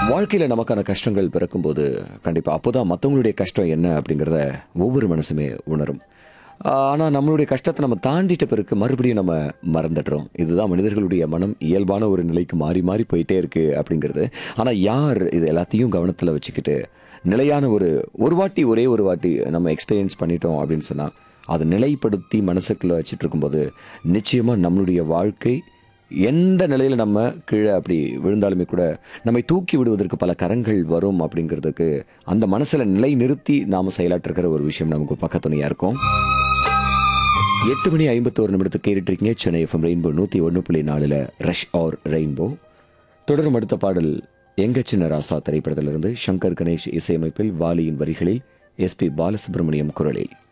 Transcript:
வாழ்க்கையில் நமக்கான கஷ்டங்கள் பிறக்கும்போது கண்டிப்பாக அப்போ தான் மற்றவங்களுடைய கஷ்டம் என்ன அப்படிங்கிறத ஒவ்வொரு மனசுமே உணரும் ஆனால் நம்மளுடைய கஷ்டத்தை நம்ம தாண்டிட்ட பிறகு மறுபடியும் நம்ம மறந்துடுறோம் இதுதான் மனிதர்களுடைய மனம் இயல்பான ஒரு நிலைக்கு மாறி மாறி போயிட்டே இருக்கு அப்படிங்கிறது ஆனால் யார் இது எல்லாத்தையும் கவனத்தில் வச்சுக்கிட்டு நிலையான ஒரு ஒரு வாட்டி ஒரே ஒரு வாட்டி நம்ம எக்ஸ்பீரியன்ஸ் பண்ணிட்டோம் அப்படின்னு சொன்னால் அதை நிலைப்படுத்தி மனசுக்குள்ள வச்சுட்டு இருக்கும்போது நிச்சயமாக நம்மளுடைய வாழ்க்கை எந்த நிலையில் நம்ம கீழே அப்படி விழுந்தாலுமே கூட நம்மை தூக்கி விடுவதற்கு பல கரங்கள் வரும் அப்படிங்கிறதுக்கு அந்த மனசில் நிலை நிறுத்தி நாம் செயலாற்றிருக்கிற ஒரு விஷயம் நமக்கு பக்கத்துணையாக இருக்கும் எட்டு மணி ஐம்பத்தோரு நிமிடத்துக்கு கேட்டுட்டு இருக்கீங்க சென்னை எஃப்எம் ரெயின்போ நூற்றி ஒன்று புள்ளி நாலில் ரஷ் ஆர் ரெயின்போ தொடரும் அடுத்த பாடல் எங்க சின்ன ராசா திரைப்படத்திலிருந்து சங்கர் கணேஷ் இசையமைப்பில் வாலியின் வரிகளில் எஸ்பி பாலசுப்ரமணியம் குரலில்